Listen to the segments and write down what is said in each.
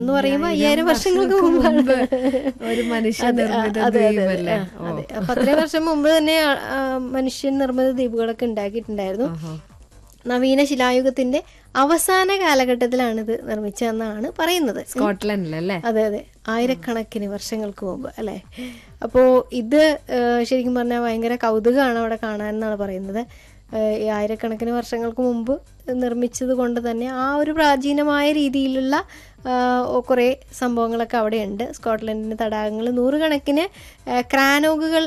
എന്ന് പറയുമ്പോൾ അയ്യായിരം വർഷങ്ങൾക്ക് മുമ്പാണ് ഒരു മനുഷ്യ അതെ, ആ, നിർമ്മിത അതെ, അതെ, ദ്വീപല്ലേ ആ, അതെ. അപ്പൊ അത്രയും വർഷം മുമ്പ് തന്നെ ആ, ആ, മനുഷ്യൻ നിർമ്മിത ദ്വീപുകളൊക്കെ ഉണ്ടാക്കിയിട്ടുണ്ടായിരുന്നു ഓഹോ. നവീന ശിലായുഗത്തിന്റെ അവസാന കാലഘട്ടത്തിലാണിത് നിർമ്മിച്ചതെന്നാണ് പറയുന്നത് സ്കോട്ട്ലൻഡിലല്ലേ അതെ അതെ ആയിരക്കണക്കിന് വർഷങ്ങൾക്ക് മുമ്പ് അല്ലേ അപ്പോൾ ഇത് ഏഹ്, ശരിക്കും പറഞ്ഞാൽ ഭയങ്കര കൗതുകമാണ് അവിടെ കാണാൻ എന്നാണ് പറയുന്നത് ഏഹ്, ഈ ആയിരക്കണക്കിന് വർഷങ്ങൾക്ക് മുമ്പ് നിർമ്മിച്ചത് കൊണ്ട് തന്നെ ആ ഒരു പ്രാചീനമായ രീതിയിലുള്ള കുറേ സംഭവങ്ങളൊക്കെ അവിടെയുണ്ട് സ്കോട്ട്ലൻഡിൻ്റെ തടാകങ്ങൾ നൂറുകണക്കിന് ഏഹ്, ക്രാനോഗുകൾ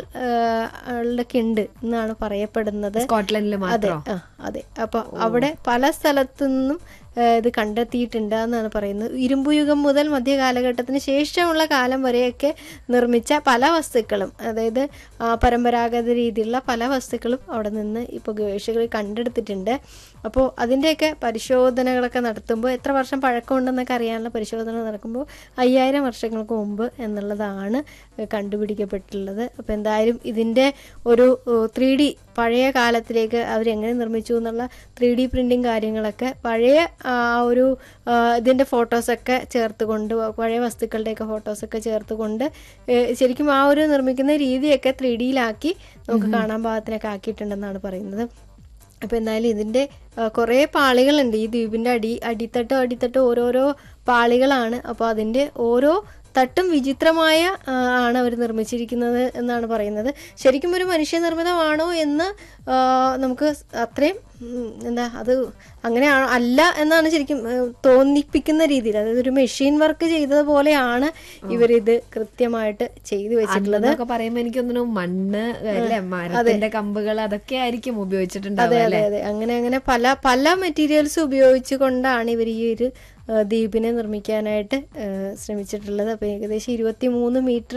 ഏഹ്, ഒക്കെ ഉണ്ട് എന്നാണ് പറയപ്പെടുന്നത് സ്കോട്ട്ലൻഡിൽ അതെ മാത്രം ആ അതെ അപ്പൊ അവിടെ പല സ്ഥലത്തു നിന്നും ഏ, ഇത് കണ്ടെത്തിയിട്ടുണ്ട് എന്നാണ് പറയുന്നത് ഇരുമ്പുയുഗം മുതൽ മധ്യകാലഘട്ടത്തിന് ശേഷമുള്ള കാലം വരെയൊക്കെ നിർമ്മിച്ച പല വസ്തുക്കളും അതായത് ആ, പരമ്പരാഗത രീതിയിലുള്ള പല വസ്തുക്കളും അവിടെ നിന്ന് ഇപ്പോൾ ഗവേഷകർ കണ്ടെടുത്തിട്ടുണ്ട് അപ്പോൾ അതിൻ്റെയൊക്കെ പരിശോധനകളൊക്കെ നടത്തുമ്പോൾ എത്ര വർഷം പഴക്കമുണ്ടെന്നൊക്കെ അറിയാനുള്ള പരിശോധന നടക്കുമ്പോൾ അയ്യായിരം വർഷങ്ങൾക്ക് മുമ്പ് എന്നുള്ളതാണ് കണ്ടുപിടിക്കപ്പെട്ടിട്ടുള്ളത് അപ്പോൾ എന്തായാലും ഇതിൻ്റെ ഒരു ത്രീ ഡി പഴയ കാലത്തിലേക്ക് അവരെങ്ങനെ നിർമ്മിച്ചു എന്നുള്ള ത്രീ ഡി പ്രിൻറ്റിങ് കാര്യങ്ങളൊക്കെ പഴയ ആ ഒരു ആ, ഇതിൻ്റെ ഫോട്ടോസൊക്കെ ചേർത്തുകൊണ്ട് പഴയ വസ്തുക്കളുടെയൊക്കെ ഫോട്ടോസൊക്കെ ചേർത്തുകൊണ്ട് ഏ, ശരിക്കും ആ ഒരു നിർമ്മിക്കുന്ന രീതിയൊക്കെ ത്രീ ഡിയിലാക്കി നമുക്ക് കാണാൻ പാകത്തിനൊക്കെ ആക്കിയിട്ടുണ്ടെന്നാണ് പറയുന്നത് അപ്പോൾ എന്തായാലും ഇതിൻ്റെ കുറേ പാളികളുണ്ട് ഈ ദ്വീപിൻ്റെ അടി അടിത്തട്ടോ അടിത്തട്ടോ ഓരോരോ പാളികളാണ് അപ്പോൾ അതിൻ്റെ ഓരോ തട്ടും വിചിത്രമായ ആ, ആണ് അവർ നിർമ്മിച്ചിരിക്കുന്നത് എന്നാണ് പറയുന്നത് ശരിക്കും ഒരു മനുഷ്യനിർമ്മിതമാണോ എന്ന് ആ, നമുക്ക് അത്രയും ഉം, എന്താ അത് അങ്ങനെ ആ- അല്ല എന്നാണ് ശരിക്കും ഏ, തോന്നിപ്പിക്കുന്ന രീതിയിൽ അതായത് ഒരു മെഷീൻ വർക്ക് ചെയ്തതുപോലെയാണ് ഇവരിത് കൃത്യമായിട്ട് ചെയ്തു വെച്ചിട്ടുള്ളത് അന്നൊക്കെ പറയുമ്പോ എനിക്ക് തോന്നുന്നു മണ്ണ് അല്ലെ മരത്തിന്റെ കമ്പുകൾ അതൊക്കെ ആയിരിക്കും ഉപയോഗിച്ചിട്ടുണ്ടാവുക അതെ അല്ലെ അതെ അങ്ങനെ അങ്ങനെ പല പല മെറ്റീരിയൽസ് ഉപയോഗിച്ചുകൊണ്ടാണ് ഇവർ ഈ ഒരു ആ, ദ്വീപിനെ നിർമ്മിക്കാനായിട്ട് ആ, ശ്രമിച്ചിട്ടുള്ളത് അപ്പോൾ ഏകദേശം ഇരുപത്തി മൂന്ന് മീറ്റർ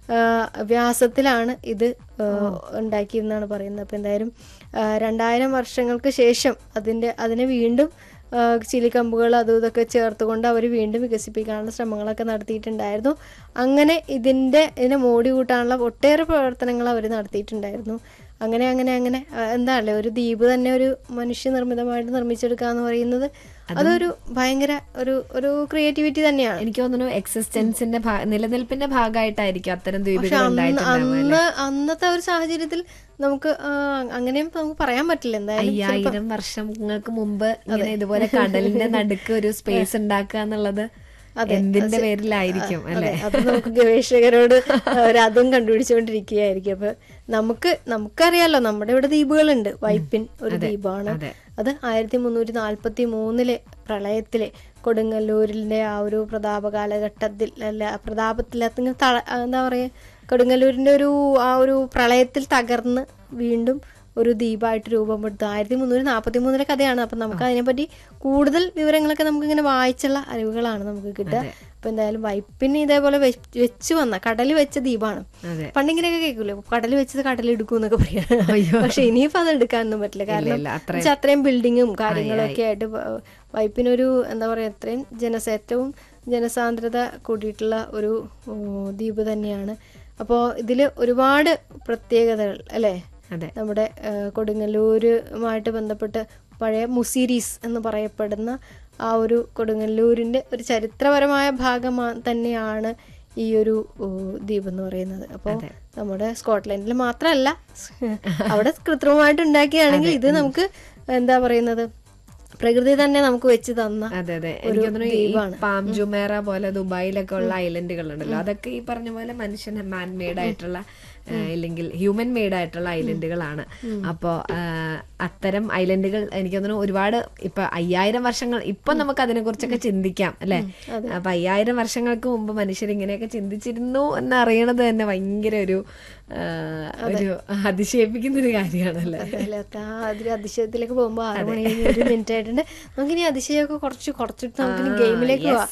വ്യാസത്തിലാണ് ഇത് ആ, ഉണ്ടാക്കിയെന്നാണ് പറയുന്നത് അപ്പോൾ എന്തായാലും ആ, രണ്ടായിരം വർഷങ്ങൾക്ക് ശേഷം അതിൻ്റെ അതിനെ വീണ്ടും ആ, ചിലിക്കമ്പുകൾ അതും ഇതൊക്കെ ചേർത്തുകൊണ്ട് അവർ വീണ്ടും വികസിപ്പിക്കാനുള്ള ശ്രമങ്ങളൊക്കെ നടത്തിയിട്ടുണ്ടായിരുന്നു അങ്ങനെ ഇതിൻ്റെ ഇതിനെ മോടി കൂട്ടാനുള്ള ഒട്ടേറെ പ്രവർത്തനങ്ങൾ അവർ നടത്തിയിട്ടുണ്ടായിരുന്നു അങ്ങനെ അങ്ങനെ അങ്ങനെ ആ, എന്താണല്ലേ ഒരു ദ്വീപ് തന്നെ ഒരു മനുഷ്യനിർമ്മിതമായിട്ട് നിർമ്മിച്ചെടുക്കുക എന്ന് പറയുന്നത് അതൊരു ഭയങ്കര ഒരു ഒരു ക്രിയേറ്റിവിറ്റി തന്നെയാണ് എനിക്ക് തോന്നുന്നു എക്സിസ്റ്റൻസിന്റെ ഭാ- നിലനിൽപ്പിന്റെ ഭാഗമായിട്ടായിരിക്കും അത്തരം പക്ഷെ ദ്വീപുകൾ അന്ന് ഉണ്ടായിട്ടുണ്ടാവുക അന്ന് അന്നത്തെ ഒരു സാഹചര്യത്തിൽ നമുക്ക് ആ, അങ്ങനെയും നമുക്ക് പറയാൻ പറ്റില്ല എന്തായാലും അയ്യായിരം വർഷങ്ങൾക്ക് മുമ്പ് ഇങ്ങനെ ഇതുപോലെ കടലിന്റെ നടുക്ക് ഒരു സ്പേസ് ഉണ്ടാക്കുക എന്നുള്ളത് എന്തിന്റെ പേരിലായിരിക്കും അല്ലെ അതെ, അത് നമുക്ക് ഗവേഷകരോട് അവർ അതും കണ്ടുപിടിച്ചുകൊണ്ടിരിക്കുകയായിരിക്കും അപ്പൊ നമുക്ക് നമുക്കറിയാലോ നമ്മുടെ ഇവിടെ ദ്വീപുകളുണ്ട് വൈപ്പിൻ ഒരു ദ്വീപാണ് അതെ. അത് ആയിരത്തി മുന്നൂറ്റി നാൽപ്പത്തി മൂന്നിലെ പ്രളയത്തിലെ കൊടുങ്ങല്ലൂരിന്റെ ആ ഒരു പ്രതാപ കാലഘട്ടത്തിൽ അല്ല പ്രതാപത്തിൽ അതിങ്ങനെ തള എന്താ പറയാ കൊടുങ്ങല്ലൂരിന്റെ ഒരു ആ ഒരു പ്രളയത്തിൽ തകർന്ന് വീണ്ടും ഒരു ദ്വീപായിട്ട് രൂപപ്പെടുത്തു ആയിരത്തി മുന്നൂറ്റി നാൽപ്പത്തി മൂന്നിലെ കഥയാണ് അപ്പം നമുക്ക് അതിനെപ്പറ്റി കൂടുതൽ വിവരങ്ങളൊക്കെ നമുക്ക് ഇങ്ങനെ വായിച്ചുള്ള അറിവുകളാണ് നമുക്ക് കിട്ടുക അപ്പൊ എന്തായാലും വൈപ്പിന് ഇതേപോലെ വെച്ച് വെച്ച് വന്ന കടൽ വെച്ച ദ്വീപാണ് അതെ പണ്ടിങ്ങനെയൊക്കെ കേൾക്കൂലേ കടൽ വെച്ചത് കടൽ എടുക്കും എന്നൊക്കെ പറയാം പക്ഷെ ഇനിയിപ്പോ അത് എടുക്കാനൊന്നും പറ്റില്ല കാരണം ഇല്ല, അത്ര- വെച്ചാ അത്രയും ബിൽഡിങ്ങും കാര്യങ്ങളും ഒക്കെ ആയിട്ട് വ- വൈപ്പിനൊരു എന്താ പറയാ അത്രയും ജനസ ഏറ്റവും ജനസാന്ദ്രത കൂടിയിട്ടുള്ള ഒരു ഓ, ദ്വീപ് തന്നെയാണ് അപ്പോൾ ഇതിൽ ഒരുപാട് പ്രത്യേകതകൾ അല്ലേ അതെ നമ്മുടെ ആ, കൊടുങ്ങല്ലൂരുമായിട്ട് ബന്ധപ്പെട്ട് പഴയ മുസീരീസ് എന്ന് പറയപ്പെടുന്ന ആ ഒരു കൊടുങ്ങല്ലൂരിൻ്റെ ഒരു ചരിത്രപരമായ ഭാഗം തന്നെയാണ് ഈ ഒരു ഓ, ദ്വീപ് എന്ന് പറയുന്നത് അപ്പോൾ നമ്മുടെ സ്കോട്ട്ലൻഡിൽ മാത്രമല്ല അവിടെ കൃത്രിമമായിട്ട് ഉണ്ടാക്കിയാണെങ്കിൽ ഇത് നമുക്ക് എന്താ പറയുന്നത് പ്രകൃതി തന്നെ നമുക്ക് വെച്ച് തന്ന അതെ അതെ എനിക്ക് തോന്നുന്നു ഈ പാം ജുമേറ പോലെ ദുബായിലൊക്കെ ഉള്ള ഐലൻഡുകൾ ഉണ്ടല്ലോ അതൊക്കെ ഈ പറഞ്ഞ പോലെ മനുഷ്യൻ മാൻ മെയ്ഡ് ആയിട്ടുള്ള ആ, ഇല്ലെങ്കിൽ ഹ്യൂമൻ മെയ്ഡ് ആയിട്ടുള്ള ഐലൻഡുകളാണ് അപ്പോ ആ, അത്തരം ഐലൻഡുകൾ എനിക്ക് തോന്നുന്നു ഒരുപാട് ഇപ്പൊ അയ്യായിരം വർഷങ്ങൾ ഇപ്പൊ നമുക്ക് അതിനെ കുറിച്ചൊക്കെ ചിന്തിക്കാം അല്ലെ അപ്പൊ അയ്യായിരം വർഷങ്ങൾക്ക് മുമ്പ് മനുഷ്യർ ഇങ്ങനെയൊക്കെ ചിന്തിച്ചിരുന്നു എന്ന് അറിയണത് തന്നെ ഭയങ്കര ഒരു ആ, ഒരു അതിശയിപ്പിക്കുന്ന ഒരു കാര്യമാണല്ലേ അതിലൊക്കെ ആ അതിൽ അതിശയത്തിലേക്ക് പോകുമ്പോൾ ആറ് മണി കഴിഞ്ഞ് ഒരു മിനിറ്റ് ആയിട്ടുണ്ട് നമുക്കിനി അതിശയമൊക്കെ കുറച്ച് കുറച്ചിട്ട് നമുക്കിനി ഗെയിമിലേക്ക് പോവാം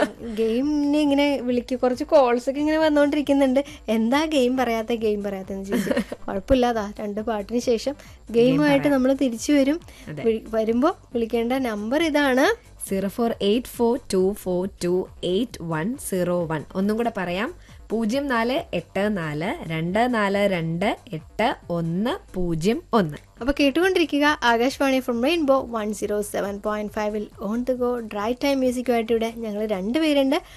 ഗെയിമിനെ ഇങ്ങനെ വിളിക്കും കുറച്ച് കോൾസ് ഒക്കെ ഇങ്ങനെ വന്നുകൊണ്ടിരിക്കുന്നുണ്ട് എന്താ ഗെയിം പറയാത്ത ഗെയിം പറയാത്തെന്ന് ചോദിച്ചു കുഴപ്പമില്ലാതാ രണ്ട് പാട്ടിന് ശേഷം ഗെയിമായിട്ട് നമ്മൾ തിരിച്ചു വരും വിളി- വരുമ്പോൾ വിളിക്കേണ്ട നമ്പർ ഇതാണ് zero four eight four two four two eight one zero one ഒന്നും കൂടെ പറയാം പൂജ്യം നാല് എട്ട് നാല് രണ്ട് നാല് രണ്ട് എട്ട് ഒന്ന് പൂജ്യം ഒന്ന് അപ്പോൾ കേട്ടുകൊണ്ടിരിക്കുക Akashvani from Rainbow one zero seven point ഫൈവിൽ on the go drive time മ്യൂസിക്കുമായിട്ട് ഇവിടെ ഞങ്ങൾ രണ്ടുപേരുണ്ട്